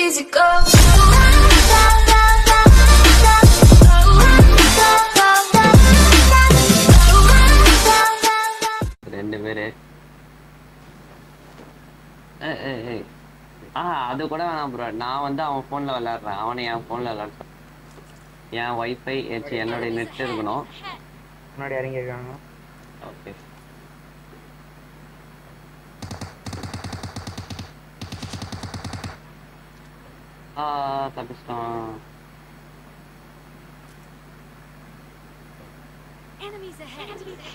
easy go. ரெண்டு பேரு ஏய், ஏய், ஏய். ஆ அது கூட வேணாம் ப்ரோ நான் வந்து அவன் ஃபோன்ல விளையாடுறேன் அவனை என் ஃபோன்ல விளையாடுறேன் என் ஒய்ஃபை என்னுடைய நெட் இருக்கணும் முன்னாடி இறங்கி இருக்காங்க ஓகே ஆ தப்பிச்சிட்டான் Enemies ahead.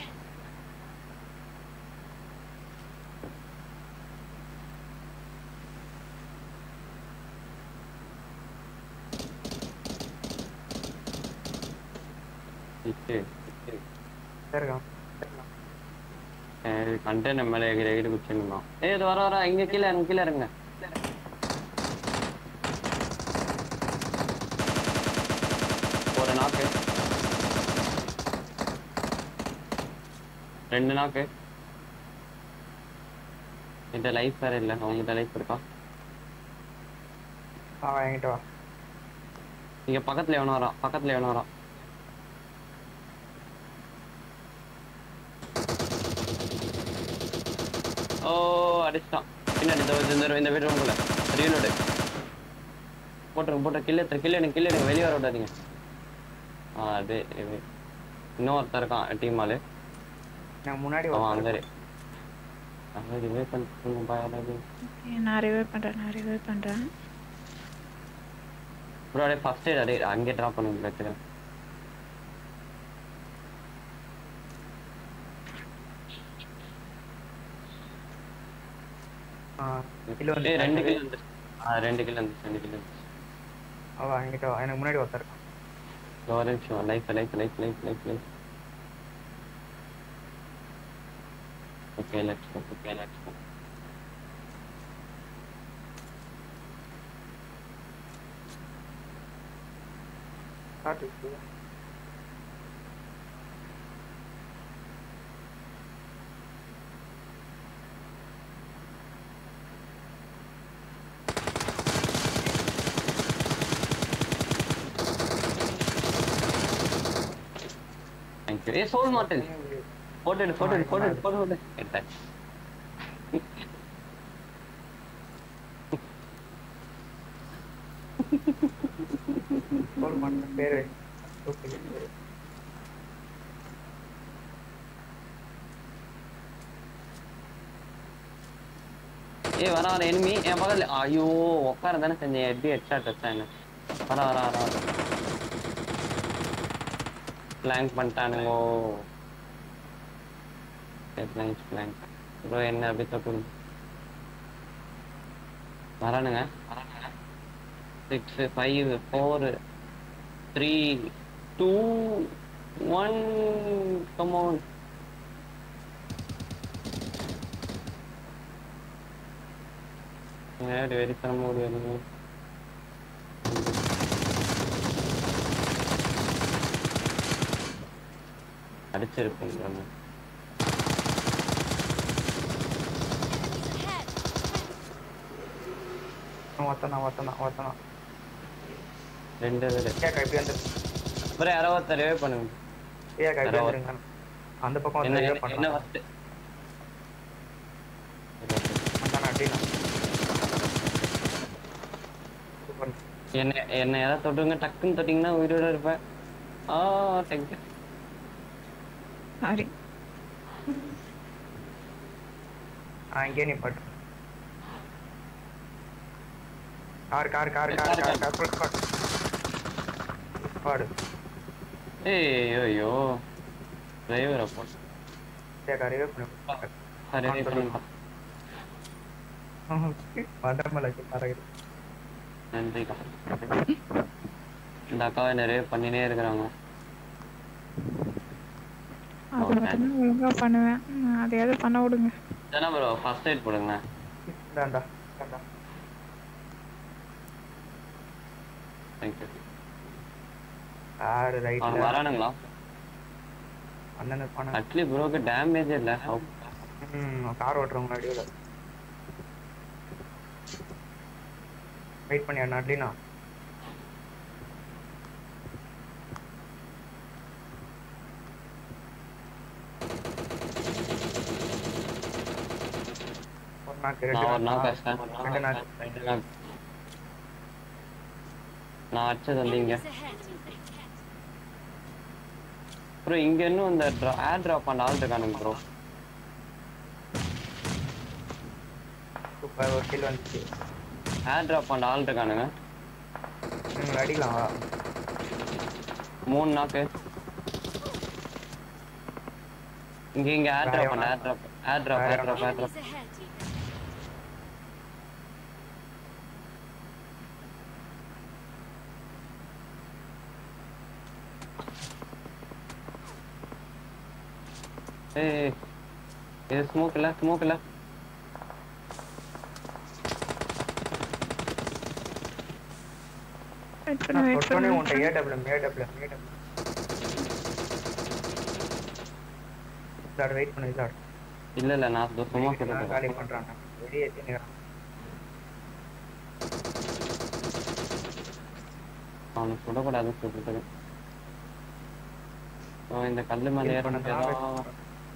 இச்சு இருக்கான் கண்டெய்னர் மேலே எகிரி எகிரி குச்சிருந்தான் ஏய் இது வர வர இங்க கீழே இறங்க கீழே இறங்க ஒரு நாக்கு ரெண்டு நாக்கு இந்த லைஃப் வேற இல்லை அவங்ககிட்ட லைஃப் இருக்கா ஆ வாங்கிட்டு வா இங்க பக்கத்துல எவனோ வரான் பக்கத்துல எவனோ வரான் ஓ அடிச்சிட்டான் பின்னாடி இந்த இந்த இந்த வீடு ரூம்குள்ள ரீலோடு போட்டுருங்க போட்டு கில்ல எடுத்து கில்ல எடுங்க கில்ல எடுங்க வெளியே வர விடாதீங்க ஆ அது இது இன்னொருத்தன் இருக்கான் டீம் ஆளு நான் முன்னாடி அவன் ஒருத்தன் அங்கே அவன் ரிவே பண்ணிட்டு பாயாலாது நான் ரிவைவ் பண்றேன் நான் ரிவைவ் பண்றேன் ப்ரோ அப்படியே ஃபர்ஸ்ட் எய்ட் அப்படியே அங்கே ட்ராப் பண்ணுங்க பிரச்சனை ஆ கிலோ வந்து ஏய் ரெண்டு கிலோ வந்துச்சு ஆ ரெண்டு கிலோ வந்துச்சு ரெண்டு கிலோ வந்துச்சு அவ வாங்கிட்டு வா எனக்கு முன்னாடி ஒருத்தர் இருக்கான் ஒரு நிமிஷம் life life life life life life okay let's go okay let's go காட்டு தேங்க் யூ ஏ சோல் மாட்டல் போட்டு எடு போட்டு எடு போட்டு எடு போட்டு எடு எடுத்தாச்சு போட மாட்டேன் பேரு ஓகே ஏ வர வர எனிமி என் பக்கத்துல ஐயோ உட்கார தானே செஞ்சேன் எப்படி ஹெட்ஷாட் வச்சேன் என்ன வர வர வர வர பிளாங்க் பண்ணிட்டானுங்கோ பிளாங்க் பிளாங்க் ப்ரோ என்ன அப்படி தொட்டு வரானுங்க வரானுங்க six five four three two one come on நேரடி வெறித்தனமா ஓடுவானுங்க அடிச்சிருப்பேன் ஒத்தனா ஒத்தனா ஒத்தனா ரெண்டு பேரு ஏக்கா இப்படி வந்து அப்புறம் யாரோ ஒருத்தரவே பண்ணுங்க ஏக்கா இப்படி யாரோ வந்துருங்க அந்த பக்கம் என்ன வந்து என்ன- என்ன பண்ணலாம் ஃபர்ஸ்ட் அதான் அப்படின்னா சூப்பர் என்ன என்ன யாராவது தொட்டுங்க டக்குன்னு தொட்டிங்கன்னா உயிரோட இருப்பேன் ஆ தேங்க்யூ சாரி ஆ இங்கே நீ பட்டு car car car car car, car car full squad squad ஏய் ஐயோ டிரைவர் அப்போ ஏக்கா ரிவே பண்ணு சரி பண்ணிட்டான் வண்டமலை பறகுது நன்றிக்கா இந்த அக்காவை நிறைய பண்ணினே இருக்கிறாங்க அது மட்டும்தான் ஒழுங்கா பண்ணுவேன் நான் அதையாவது பண்ண விடுங்க தானே ப்ரோ ஃபர்ஸ்ட் எய்ட் போடுங்க இந்தாண்டா இந்தாண்டா தேங்க்யூ கார் அவங்க ரைட்ல வரானுங்களா அண்ணன் இருப்பானு அட்லி ப்ரோக்கு டேமேஜ் இல்லை ம் கார் ஓட்டுறவங்க அடியில் வெயிட் பண்ணியா நட்லினா ஒரு நாக்கு ரெண்டு நான் ஒரு நாள் நாக்கு. கஷ்டம் ரெண்டு நாக்கு ரெண்டு நாள் நான் அடிச்சது வந்து இங்க ப்ரோ இங்க இன்னும் இந்த ஏர் டிராப் பண்ண ஆள் இருக்கானுங்க ப்ரோ சூப்பர் ஒரு கில் வந்துச்சு ஏர் டிராப் பண்ண ஆள் இருக்கானுங்க நீங்க அடிக்கலாம் வா மூணு நாக்கு இங்க இங்க ஏர் வேற டிராப் பண்ண எவனா? ஏர் டிராப் ஏர் டிராப் வேற ஏர் டிராப் ஏர் டிராப் ஏய் இது ஸ்மோக் இல்ல ஸ்மோக் இல்ல வெயிட் பண்ணு நான் வெயிட் தொட்டோனே பண்ணு உன்ட்ட ஏடபிள்யூஎம் ஏடபிள்யூஎம் ஏடபிள்யூஎம் இதாடு வெயிட் பண்ணு இதாடு இல்ல இல்ல நான் இதோ சும்மா நான் சொல்றேன் காலி பண்றான் வெளியே தின்னுறான் அவனுக்கு சுடக்கூடாதுன்னு சொல்லிட்டு ஸோ இந்த கல்லு மேலே Kill ஏற பண்ணதுனால முடியாதா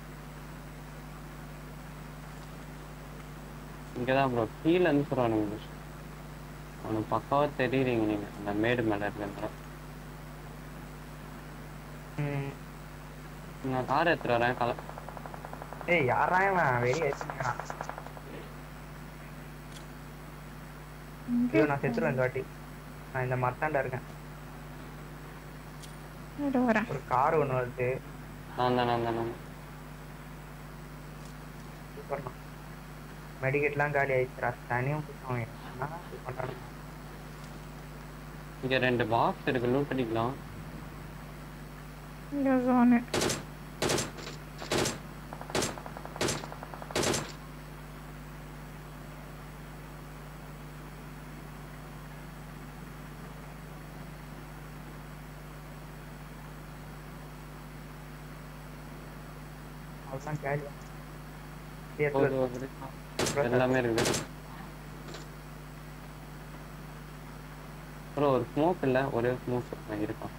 இங்கதான் ப்ரோ கீழே இருந்து சொல்றானுங்க அவனுக்கு பக்காவா தெரியுறீங்க நீங்க அந்த மேடு மேல இருக்கிற ம். நான் கார் எடுத்துட்டு வரேன் கல ஏய் யாரா இவன் வெளியே தின்னுறான் இங்க ஐயோ நான் செத்துருவேன் இந்த வாட்டி நான் இந்த மரத்தாண்டா இருக்கேன் இரு வரேன் ஒரு கார் ஒன்று வருது நான் தான் நான் தான் நான் தான். சூப்பர்ண்ணா மெடிக்கெட்லாம் காலி ஆயிடுச்சுடா தனியும் புத்தகம் என்ன பண்ணுறாங்க இங்க ரெண்டு பாக்ஸ் இருக்கு லூட் அடிக்கலாம் இங்க ஜோனு அதெல்லாம் காலி போகுது, போகுது. எல்லாமே இருக்குது ப்ரோ ஒரு ஸ்மோக் இல்ல ஒரே ஸ்மோக் இருக்கான்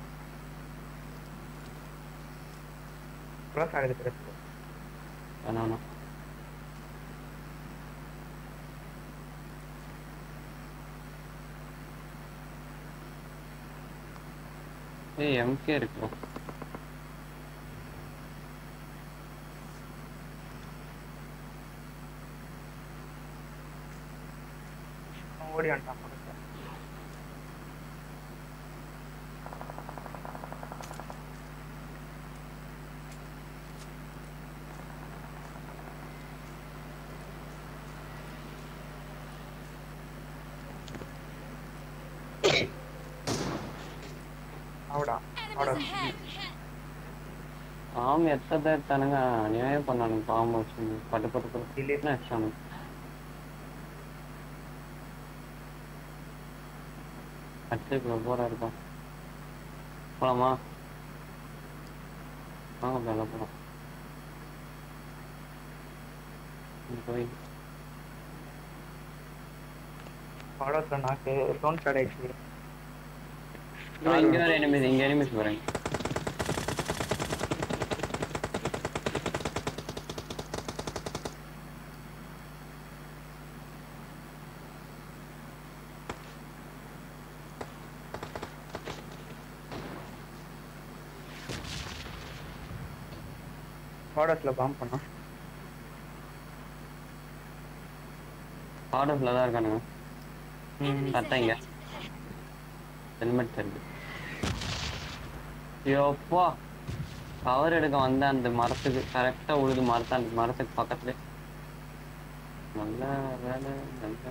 க்ளோஸ் ஆகுது பிரச்சனை வேணாம் ஏய் எம்கே இருக்கு bro. ஓடி வந்துட்டான் பக்கத்துல. அவடா அவடா பாம்பு எத்ததை எடுத்தானுங்க அநியாயம் பண்ணானுங்க பாம்பு வச்சு பட்டு பட்டு பட்டு Delete. என்ன அடிச்சானுங்க அடிச்சு போரா இருக்கும் போலாமா வாங்க மேல போலாம் இங்க போய் படத்துல நாக்கு டோன் ஸ்டார்ட் ஆயிடுச்சு bro, இங்க வேற எனிமிஸ் இங்க எனிமிஸ் போறேன் பார்டர்ஸ்ல பாம் பண்ணோம் ஆர்டர்ஸ்ல தான் இருக்கானுங்க கரெக்டா இங்க ஹெல்மெட் தெரியுது ஐயோப்பா கவர் எடுக்க வந்த அந்த மரத்துக்கு கரெக்டா உழுது மரத்த அந்த மரத்துக்கு பக்கத்துல நல்ல வேலை நல்ல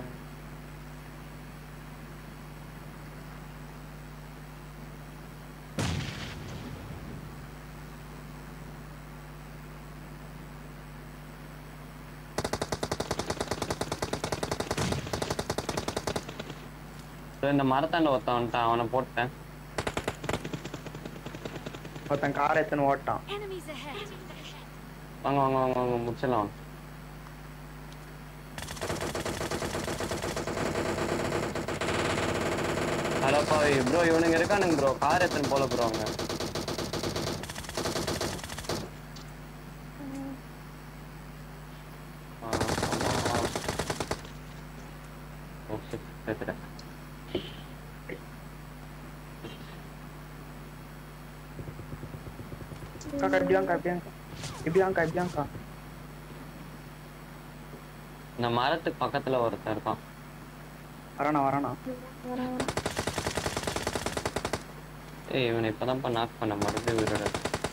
இதோ இந்த மரத்தாண்ட ஒருத்தன் வந்துட்டான் அவனை போட்டேன் ஒருத்தன் கார் எடுத்துன்னு ஓட்டான் Enemies ahead. வாங்க வாங்க வாங்க வாங்க முடிச்சிடலாம் அடப்பா ப்ரோ இவனுங்க இருக்கானுங்க ப்ரோ கார் எத்தனை போல ப்ரோ அவங்க ஆ, ஆமா. ஓ shit, செத்துட்டேன். அக்கா இப்படி வாங்கக்கா இப்படி வாங்கக்கா இப்படி வாங்கக்கா இப்படி வாங்கக்கா இந்த மரத்துக்கு பக்கத்துல ஒருத்தன் இருக்கான் வரானா வரானா ஏய் இவனை இப்பதான் நாக் பண்ண மறுபடியும் உயிரோட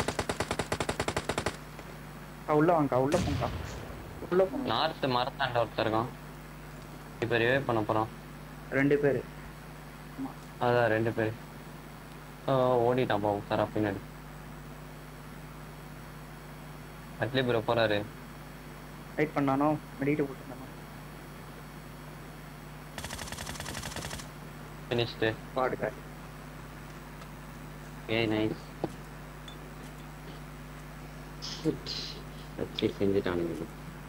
அக்கா உள்ள வாங்கக்கா உள்ள போங்கக்கா உள்ள போங்க நார்த்து மரத்தாண்ட ஒருத்தன் இருக்கான் இப்போ ரிவே பண்ண போறான் ரெண்டு பேரு அதான் ரெண்டு பேர் ஓடிட்டான் பாவம் சாரா பின்னாடி அட்லி ப்ரோ போறாரு வெயிட் பண்ணானோ மெடிக்கிட்டு போட்டுருந்தானோ ஃபினிஷ்டு பாடுக்கா ஏய் நைஸ் வச்சு செஞ்சுட்டானுங்க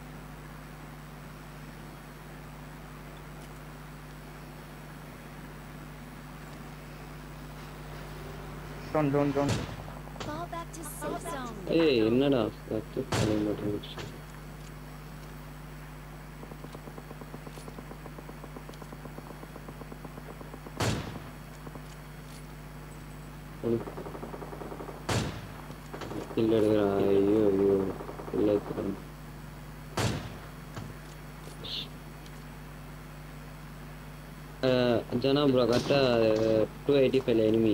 zone zone zone Fall back to safe zone. ஏய் என்னடா சத்து தலை மட்டும் இல்ல எடுக்கிறா ஐயோ ஐயோ இல்ல எடுக்கிறேன் ஜனா ப்ரோ கரெக்டாக டூ எயிட்டி ஃபைவ் எனிமி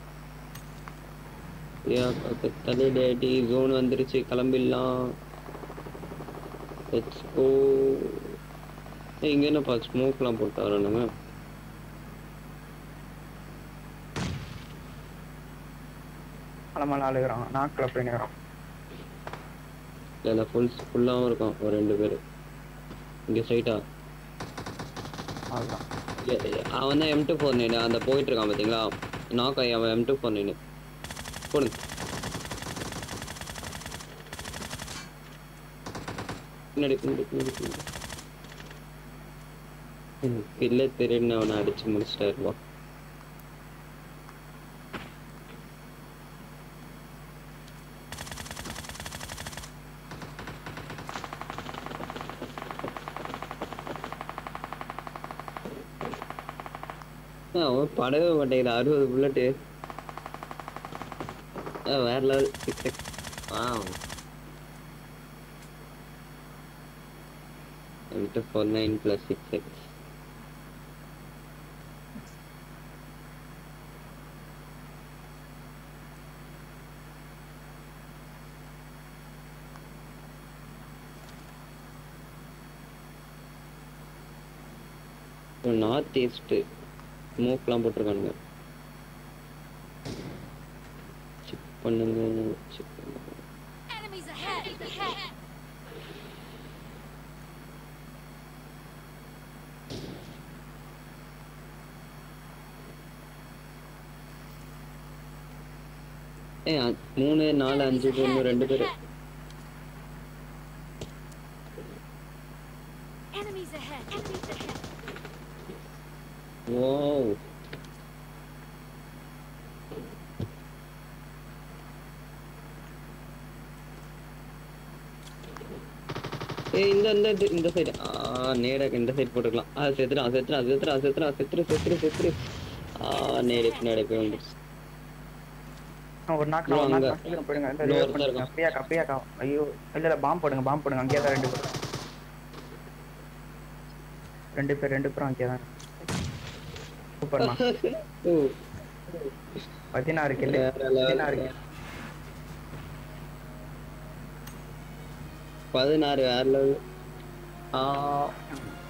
தலை டேடி ஜோன் வந்துருச்சு கிளம்பிடலாம் லெட்ஸ் கோ இங்கே என்னப்பா ஸ்மோக்லாம் போட்டு வரணுங்க அலமல அழுகிறான் நாக்கில் போய் நேரம் இல்லை ஃபுல் ஃபுல்லாகவும் இருக்கும் ஒரு ரெண்டு பேர் இங்கே ஸ்ட்ரைட்டா அதுதான் அவன் தான் எம் டூ ஃபோர் நைனு அந்த போயிட்டு இருக்கான் பார்த்தீங்களா நாக் ஆகி அவன் எம் டூ ஃபோர் நைனு போடுங்க பின்னாடி பின்னாடி பின்னாடி பின்னாடி இல்லை தெரியுன்னு அவனை அடிச்சு முடிச்சிட்டாருவா அவன் படவே மாட்டேங்குது அறுபது புல்லட்டு வேற லெவல் சிக்ஸ் எக்ஸ் ஆ என்கிட்ட four nine plus six X north east ஸ்மோக்லாம் போட்டிருக்கானுங்க செக் பண்ணுங்க செக் பண்ணுங்க Enemies ahead. ahead. ஏய் அ- மூணு நாலு அஞ்சு ஒன்று ரெண்டு பேர் Enemies ahead. Enemies ahead. ஓ ஏய் இந்த இந்த இது- இந்த சைடு ஆ நேரா இந்த சைடு போட்டுக்கலாம் ஆ செத்துறான் செத்துறான் செத்துறான் செத்துறான் செத்துரு செத்துரு செத்துரு ஆ நேரே பின்னாடி போய் வந்துருச்சு ஆ, ஒரு நாக்கு bro, ஒரு நாக்கு அங்க சீக்கிரம் போயிடுங்க இல்ல இன்னொரு revive ஒருத்தன் பண்ணுங்க இருக்கான். அப்படியாக்கா அப்படியாக்கா ஐயோ இல்ல இல்ல பாம்பு போடுங்க பாம்பு போடுங்க அங்கேயே தான் ரெண்டு பேர் ரெண்டு பேர் ரெண்டு பேரும் அங்கேயே தான் சூப்பர்ண்ணா ஓ பதினாறு கில்லு வேற level. பதினாறு kill. பதினாறு வேற level. ஆ